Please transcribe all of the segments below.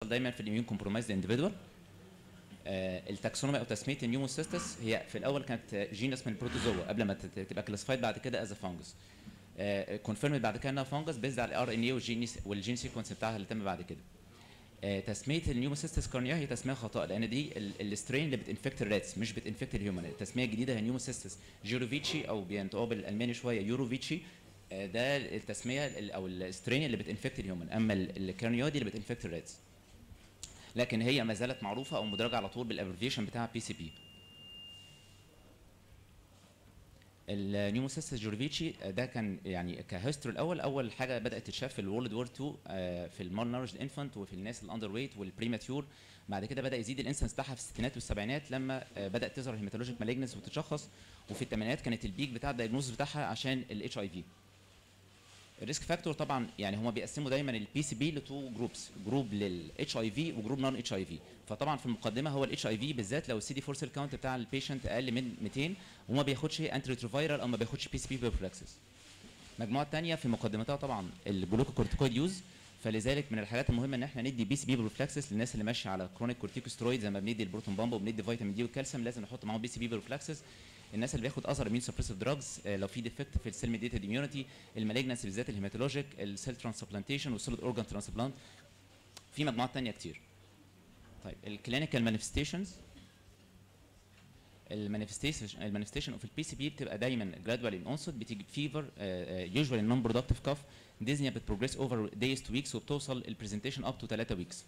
دايما في الاميون كومبرومايزد اندفيدوال التاكسونومي او تسميه النيوموسيستس هي في الاول كانت جينس من البروتوزوا قبل ما تت- تبقى كلاسيفايد بعد كده از فانجس كونفيرم بعد كده انها فانجس بيزد على الار ان اي والجين والجين سيكونس بتاعها اللي تم بعد كده آه، تسميه النيوموسيستس كارنيا هي تسميه خطا لان دي ال- السترين اللي بتنفكت الراتس مش بتنفكت الهيومن التسميه الجديده هي نيوموسيستس جيروفيتشي او بينطقوها بالالماني شويه يوروفيتشي آه، ده التسميه ال- او السترين اللي بتنفكت الهيومن اما ال- الكارنيا دي اللي بتنفكت الراتس لكن هي ما زالت معروفه او مدرجه على طول بالابريفيشن بتاع بي سي بي النيوموسيستس جورفيتشي ده كان يعني كهيستوري الاول اول حاجه بدات تتشاف في الورلد وور 2 آه، في المال نارج انفانت وفي الناس الاندر ويت والبريماتيور بعد كده بدا يزيد الانسنس بتاعها في الستينات والسبعينات لما آه، بدات تظهر هيماتولوجيك مالجنس وتتشخص وفي الثمانينات كانت البيك بتاع الدايجنوز بتاعها عشان الاتش اي في الريسك فاكتور طبعا يعني هما بيقسموا دايما البي سي بي لتو جروبس جروب للاتش اي في وجروب نون اتش اي في فطبعا في المقدمه هو الاتش اي في بالذات لو السي دي 4 سيل كاونت بتاع البيشنت اقل من 200 وما بياخدش انتي ريتروفيرال او ما بياخدش بي سي بي بروفلاكسس المجموعه الثانيه في مقدمتها طبعا الجلوكوكورتيكويد يوز فلذلك من الحاجات المهمه ان احنا ندي بي سي بي بروفلاكسس للناس اللي ماشيه على كرونيك كورتيكوسترويد زي ما بندي البروتون بامب وبندي فيتامين دي والكالسيوم لازم نحط معاهم بي سي بي بروفلاكسس الناس اللي بياخد اثر امين سبريسيف دراجز لو في ديفكت في السيل ميديتد اميونيتي المالجنس بالذات الهيماتولوجيك السيل ترانسبلانتيشن والسوليد اورجان ترانسبلانت في مجموعات ثانيه كتير طيب الكلينيكال مانيفستيشنز المانيفستيشن المانيفستيشن اوف البي سي بي بتبقى دايما جرادوال ان اونست بتيجي فيفر يوجوالي نون برودكتيف كاف ديزنيا بتبروجريس اوفر دايز تو ويكس وبتوصل البرزنتيشن اب تو 3 ويكس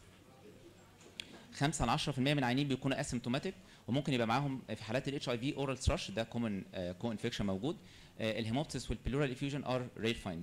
5 ل 10% من العيانين بيكونوا اسيمتوماتيك وممكن يبقى معاهم في حالات الاتش اي في اورال ثراش ده كومن كو انفكشن موجود الهيموبتس والبلورال افيوجن ار رير فايندنج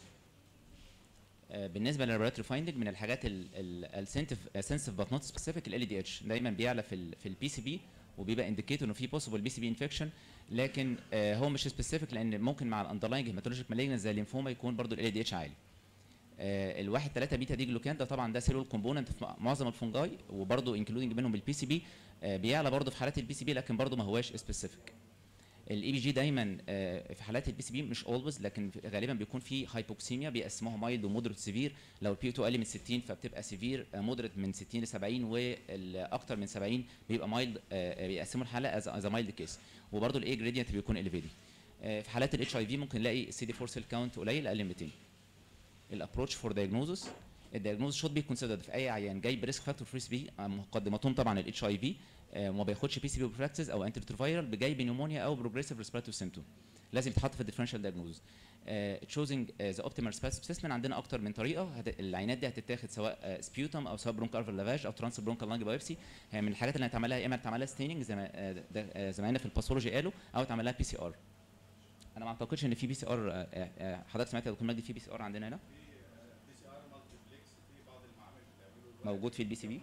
بالنسبه لللابوراتوري فايندنج من الحاجات السنسيف بات نوت سبيسيفيك ال دي اتش دايما بيعلى في ال في البي سي بي وبيبقى انديكيتور انه في بوسيبل بي سي بي انفكشن لكن آه هو مش سبيسيفيك لان ممكن مع الاندرلاينج هيماتولوجيك مالجنس زي الليمفوما يكون برضو ال دي اتش عالي آه الواحد 3 بيتا دي جلوكان ده طبعا ده سيلول كومبوننت في معظم الفنجاي وبرضه انكلودنج منهم البي سي بي آه بيعلى برضه في حالات البي سي بي لكن برضه ما هواش سبيسيفيك الاي بي جي دايما آه في حالات البي سي بي مش اولويز لكن غالبا بيكون في هايبوكسيميا بيقسموها مايلد ومودريت سيفير لو البي 2 اقل من 60 فبتبقى سيفير مودريت من 60 ل 70 والاكثر من 70 بيبقى مايلد بيقسموا الحاله از مايلد كيس وبرده الاي جريدينت بيكون اليفيتد في حالات الاتش اي في ممكن نلاقي السي دي 4 سيل كاونت قليل اقل من 200 الابروتش فور دايجنوزس الدايجنوز شوت بي كونسيدرد في اي عيان جاي بريسك فاكتور فري بي مقدمتهم طبعا الاتش اي في وما بياخدش بي سي بي بروفلاكسس او انتي ريتروفيرال جاي بنيومونيا او بروجريسيف ريسبيراتوري سيمتوم لازم يتحط في الديفرنشال دايجنوز تشوزنج ذا اوبتيمال سبيسمن عندنا اكتر من طريقه العينات دي هتتاخد سواء سبيوتم او سواء برونك ارفر لافاج او ترانس برونكال لانج بايبسي هي من الحاجات اللي هتعمل لها يا اما تعمل لها ستيننج زي ما زمايلنا في الباثولوجي قالوا او تعمل لها بي سي ار انا ما اعتقدش ان في بي سي ار حضرتك سمعت يا دكتور مجدي في بي سي ار عندنا هنا موجود في البي سي بي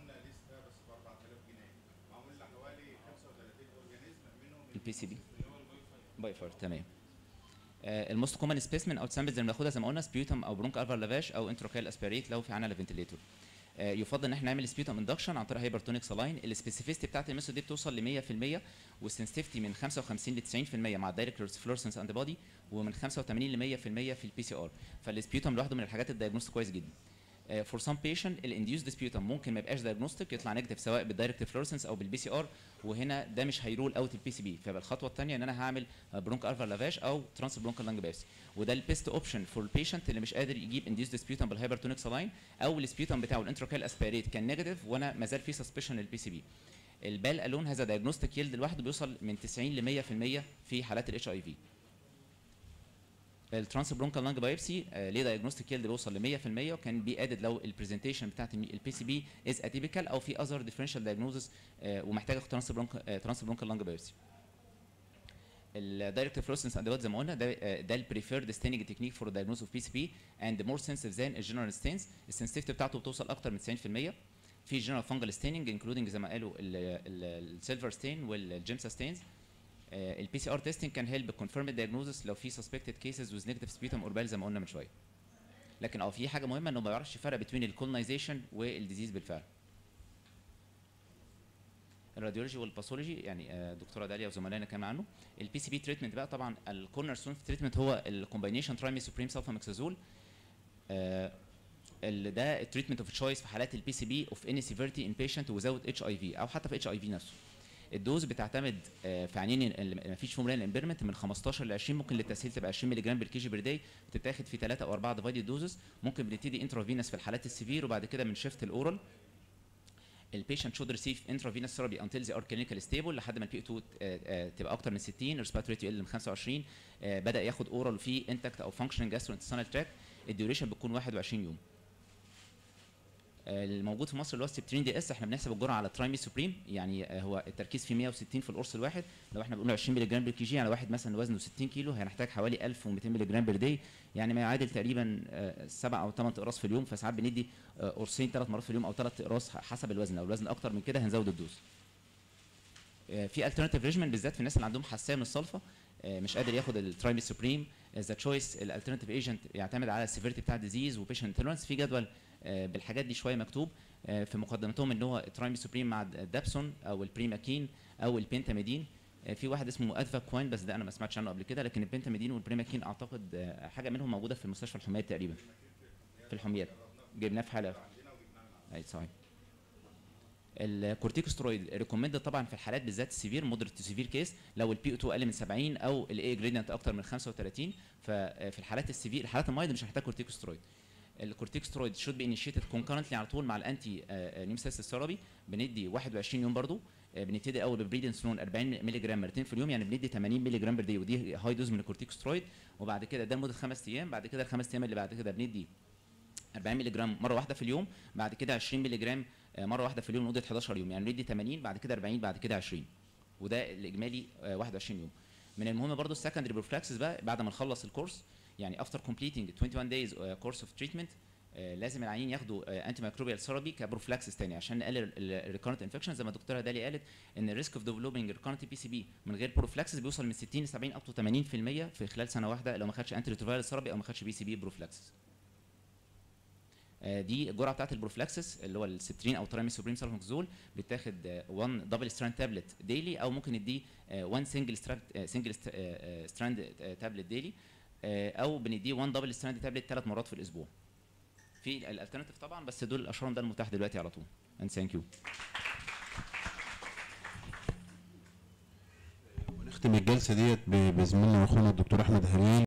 البي سي بي باي فار تمام آه الموست كومن سبيسمن او سامبلز اللي بناخدها زي ما قلنا سبيوتم او برونك ارفر لافاش او انتروكال اسبيريت لو في عنا فنتليتور آه يفضل ان احنا نعمل سبيوتم اندكشن عن طريق هايبرتونيك سلاين السبيسيفيستي بتاعت الميثود دي بتوصل ل 100% والسنسيتيفيتي من 55 ل 90% مع الدايركت فلورسنس انتي بودي ومن 85 ل 100% في البي سي ار فالسبيوتم لوحده من الحاجات الدايجنوستيك كويس جدا فور سام بيشنت الانديوس ديسبيوتم ممكن ما يبقاش دايجنوستيك يطلع نيجاتيف سواء بالدايركت فلورسنس او بالبي سي ار وهنا ده مش هيرول اوت البي سي بي فيبقى الخطوه الثانيه ان انا هعمل برونك ارفر لافاش او ترانس برونكال لانج بابسي وده البيست اوبشن فور البيشنت اللي مش قادر يجيب انديوس ديسبيوتم بالهايبرتونيك سلاين او السبيوتم بتاعه الانتروكال اسبيريت كان نيجاتيف وانا ما زال في سسبشن للبي سي بي البال الون هذا دايجنوستيك يلد لوحده بيوصل من 90 ل 100% في حالات الاتش اي في الترانس برونكال لانج بايبسي آه ليه دايجنوستيك يلد بيوصل ل 100% وكان بي ادد لو البرزنتيشن بتاعت البي سي بي از اتيبيكال او في اذر ديفرنشال دايجنوزس آه ومحتاجه ترانس برونك ترانس برونكال لانج بايبسي الدايركت فلوسنس اندوات زي ما قلنا ده آه ده البريفيرد ستيننج تكنيك فور دايجنوز اوف بي سي بي اند مور سنسيف ذان الجنرال ستينز السنسيتيفيتي بتاعته بتوصل اكتر من 90% في جنرال فانجل ستيننج انكلودنج زي ما قالوا السيلفر ستين والجيمسا ستينز البي سي ار تيستنج كان هيلب كونفيرم الدايجنوزس لو في سسبكتد كيسز ويز نيجاتيف سبيوتم اوربال زي ما قلنا من شويه لكن اه في حاجه مهمه انه ما بيعرفش يفرق بين الكولونايزيشن والديزيز بالفعل الراديولوجي والباثولوجي يعني دكتوره داليا وزملائنا كان عنه البي سي بي تريتمنت بقى طبعا الكورنر ستون في التريتمنت هو الكومباينيشن ترايمي سوبريم سلفامكسازول ال- ده التريتمنت اوف تشويس في حالات البي سي بي اوف اني سيفيرتي ان بيشنت وزود اتش اي في او حتى في اتش اي في نفسه الدوز بتعتمد آه، في عينين اللي ما فيش فيهم رينال امبيرمنت من 15 ل 20 ممكن للتسهيل تبقى 20 مللي جرام بالكي جي بير داي بتتاخد في 3 او 4 ديفايدد دوزز ممكن بنبتدي انترافينس في الحالات السيفير وبعد كده من شيفت الاورال البيشنت should receive intravenous therapy until they are clinically stable لحد ما البي 2 تبقى اكتر من 60 respiratory rate يقل من 25 آه، بدا ياخد اورال في انتكت او functioning gastrointestinal tract الديوريشن بتكون 21 يوم آه، الموجود في مصر اللي هو السبترين دي اس احنا بنحسب الجرعه على ترايمي سوبريم يعني آه، هو التركيز فيه 160 في القرص الواحد لو احنا بنقول 20 مللي جرام بالكي جي على واحد مثلا وزنه 60 كيلو هنحتاج حوالي 1200 مللي جرام بير داي يعني ما يعادل تقريبا آه، سبع او ثمان اقراص في اليوم فساعات بندي آه، قرصين ثلاث مرات في اليوم او ثلاث اقراص حسب الوزن لو الوزن اكتر من كده هنزود الدوز آه، في الترناتيف ريجيمن بالذات في الناس اللي عندهم حساسيه من الصلفه آه، مش قادر ياخد الترايمي سوبريم ذا تشويس الالترناتيف ايجنت يعتمد على السيفيرتي بتاع الديزيز وبيشنت تولرنس في جدول آه، بالحاجات دي شويه مكتوب آه، في مقدمتهم ان هو الترايمي سوبريم مع الدابسون او البريماكين او البنتاميدين آه، في واحد اسمه ادفا كوين بس ده انا ما سمعتش عنه قبل كده لكن البنتاميدين والبريماكين اعتقد آه، حاجه منهم موجوده في مستشفى الحميات تقريبا في الحميات جبناه في حاله اي صحيح الكورتيكوسترويد ريكومند طبعا في الحالات بالذات السيفير مودريت تو سيفير كيس لو البي او 2 اقل من 70 او الاي جريدينت اكتر من 35 ففي الحالات السيفير الحالات المايلد مش هنحتاج كورتيكوسترويد الكورتيكوسترويد شود بي انيشيتد كونكرنتلي على طول مع الانتي نيمسيس ثيرابي بندي 21 يوم برضو آه، بنبتدي الاول ببريدنسلون 40 مللي جرام مرتين في اليوم يعني بندي 80 مللي جرام بر دي ودي هاي دوز من الكورتيكوسترويد وبعد كده ده لمده خمس ايام بعد كده الخمس ايام اللي بعد كده بندي 40 مللي جرام مره واحده في اليوم بعد كده 20 مللي جرام آه، مره واحده في اليوم لمده 11 يوم يعني ندي 80 بعد كده 40 بعد كده 20 وده الاجمالي آه، 21 يوم من المهم برضو السكندري بروفلاكسس بقى بعد ما نخلص الكورس يعني افتر كومبليتنج 21 دايز كورس اوف تريتمنت لازم العيانين ياخدوا انتي مايكروبيال ثيرابي كبروفلاكسس تاني عشان نقلل الريكارنت انفكشن زي ما الدكتوره دالي قالت ان الريسك اوف ديفلوبينج ريكارنت بي سي بي من غير بروفلاكسس بيوصل من 60 ل 70 اب تو 80% في خلال سنه واحده لو ما خدش انتي ريتروفيرال ثيرابي او ما خدش بي سي بي بروفلاكسس آه، دي الجرعه بتاعت البروفلاكسس اللي هو السبترين او ترامي سوبريم سالفونكزول بيتاخد 1 دبل ستراند تابلت ديلي او ممكن نديه 1 سنجل سنجل ستراند تابلت ديلي او بنديه 1 دبل ستراند تابلت ثلاث مرات في الاسبوع في الالترناتيف طبعا بس دول اشهرهم ده المتاح دلوقتي على طول and thank you ونختم الجلسه ديت ب- بزميلنا واخونا الدكتور احمد هلال